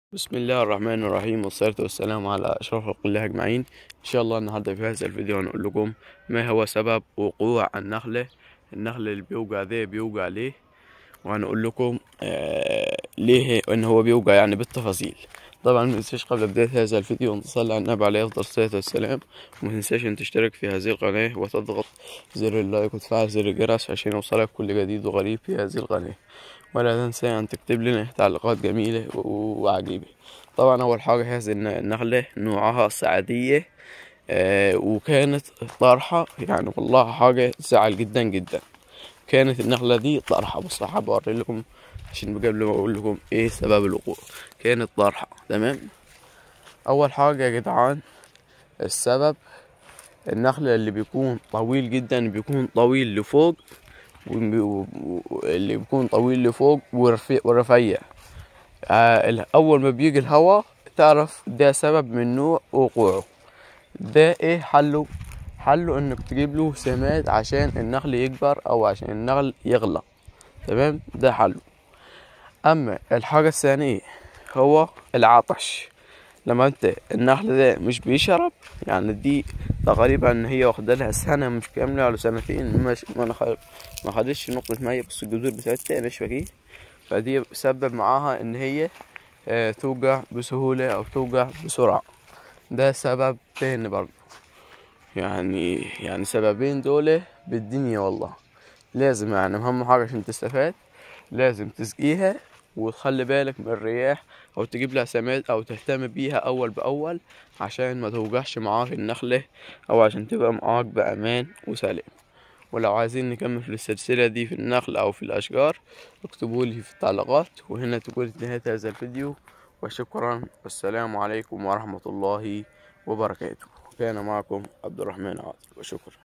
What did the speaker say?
بسم الله الرحمن الرحيم والصلاة والسلام على أشرف خلق الله أجمعين إن شاء الله النهاردة في هذا الفيديو هنقول لكم ما هو سبب وقوع النخلة النخل اللي بيوجع ده بيوجع ليه وهنقول لكم آه ليه إن هو بيوجع يعني بالتفاصيل طبعا ما تنساش قبل بداية هذا الفيديو أن تصلي على النبي عليه أفضل الصلاة والسلام وما تنساش أن تشترك في هذه القناة وتضغط زر اللايك وتفعل زر الجرس عشان يوصلك كل جديد وغريب في هذه القناة ولا تنسى أن تكتب لنا تعليقات جميلة وعجيبة طبعا أول حاجة هذه النخلة نوعها سعدية آه وكانت طرحة يعني والله حاجة تزعل جدا جدا كانت النخلة دي طرحة بص حابب أوري لكم عشان قبل ما أقول لكم إيه سبب الوقوع كانت طرحة تمام أول حاجة يا جدعان السبب النخلة اللي بيكون طويل جدا بيكون طويل لفوق اللي بيكون طويل لفوق ورفيع آه اول ما بيجي الهواء تعرف ده سبب من نوع وقوعه ده ايه حله حله انك تجيب له سماد عشان النخل يكبر او عشان النخل يغلى تمام ده حله اما الحاجة الثانية هو العطش لما انت النخل ده مش بيشرب يعني دي تقريبا ان هي واخده لها سنه مش كامله ولا سنتين مش ما ما خدتش نقطه ميه بس الجذور بتاعتها ناشفه كده فدي سبب معاها ان هي اه توجع بسهوله او توجع بسرعه ده سبب تاني برضه يعني يعني سببين دول بالدنيا والله لازم يعني اهم حاجه عشان تستفاد لازم تسقيها وتخلي بالك من الرياح او تجيب لها سماد او تهتم بيها اول باول عشان ما توجعش معاك النخلة او عشان تبقى معاك بامان وسلام ولو عايزين نكمل في السلسلة دي في النخل او في الاشجار اكتبوا لي في التعليقات وهنا تكون نهاية هذا الفيديو وشكرا والسلام عليكم ورحمة الله وبركاته كان معكم عبد الرحمن عاطل وشكرا